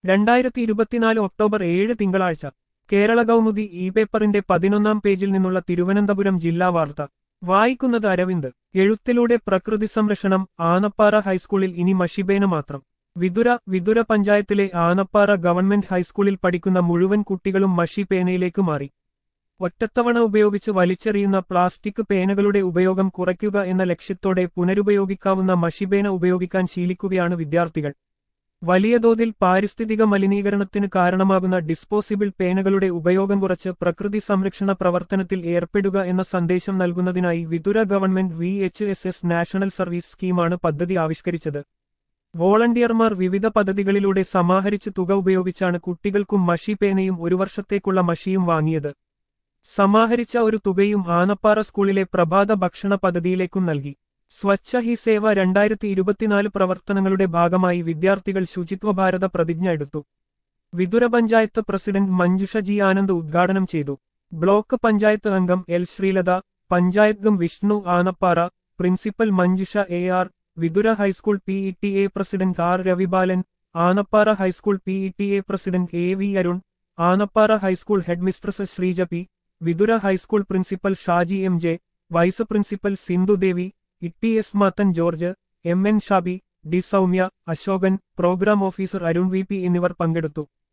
രണ്ടായിരത്തി ഇരുപത്തിനാല് ഒക്ടോബർ ഏഴ് തിങ്കളാഴ്ച കേരള കൗമുദി ഇ പേപ്പറിന്റെ പതിനൊന്നാം പേജിൽ നിന്നുള്ള തിരുവനന്തപുരം ജില്ലാ വാർത്ത വായിക്കുന്നത് അരവിന്ദ് എഴുത്തിലൂടെ പ്രകൃതി സംരക്ഷണം ആനപ്പാറ ഹൈസ്കൂളിൽ ഇനി മഷിബേന മാത്രം വിതുര വിതുര പഞ്ചായത്തിലെ ആനപ്പാറ ഗവൺമെന്റ് ഹൈസ്കൂളിൽ പഠിക്കുന്ന മുഴുവൻ കുട്ടികളും മഷി പേനയിലേക്ക് മാറി ഒറ്റത്തവണ ഉപയോഗിച്ച് വലിച്ചെറിയുന്ന പ്ലാസ്റ്റിക് പേനകളുടെ ഉപയോഗം കുറയ്ക്കുക എന്ന ലക്ഷ്യത്തോടെ പുനരുപയോഗിക്കാവുന്ന മഷിപേന ഉപയോഗിക്കാൻ ശീലിക്കുകയാണ് വിദ്യാർത്ഥികൾ വലിയ തോതിൽ പാരിസ്ഥിതിക മലിനീകരണത്തിന് കാരണമാകുന്ന ഡിസ്പോസിബിൾ പേനകളുടെ ഉപയോഗം കുറച്ച് പ്രകൃതി സംരക്ഷണ പ്രവർത്തനത്തിൽ ഏർപ്പെടുക എന്ന സന്ദേശം നൽകുന്നതിനായി Vithura government V H S S national service സ്കീമാണ് പദ്ധതി ആവിഷ്കരിച്ചത് വോളണ്ടിയർമാർ വിവിധ പദ്ധതികളിലൂടെ സമാഹരിച്ച തുക ഉപയോഗിച്ചാണ് കുട്ടികൾക്കും മഷി പേനയും ഒരു വർഷത്തേക്കുള്ള മഷിയും വാങ്ങിയത് സമാഹരിച്ച ഒരു തുകയും ആനപ്പാറ സ്കൂളിലെ പ്രഭാത ഭക്ഷണ പദ്ധതിയിലേക്കും നൽകി സ്വച്ഛ ഹി സേവ രണ്ടായിരത്തി ഇരുപത്തിനാല് പ്രവർത്തനങ്ങളുടെ ഭാഗമായി വിദ്യാർത്ഥികൾ ശുചിത്വ ഭാരത പ്രതിജ്ഞ എടുത്തു വിതുര പഞ്ചായത്ത് പ്രസിഡന്റ് മഞ്ജുഷ ജി ആനന്ദ് ഉദ്ഘാടനം ചെയ്തു ബ്ലോക്ക് പഞ്ചായത്ത് അംഗം L Sreelatha panchayat Vishnu Anappara principal Manjusha A R Vithura high school P E T A president R Ravibalan Anappara high school P E T A president A V Arun Anappara high school headmistress Sreeja P Vithura high school principal Shaji M J vice principal Sindhudevi Itty S Mathan George M N Shabi D Soumya Asokan programme officer Arun V P എന്നിവർ പങ്കെടുത്തു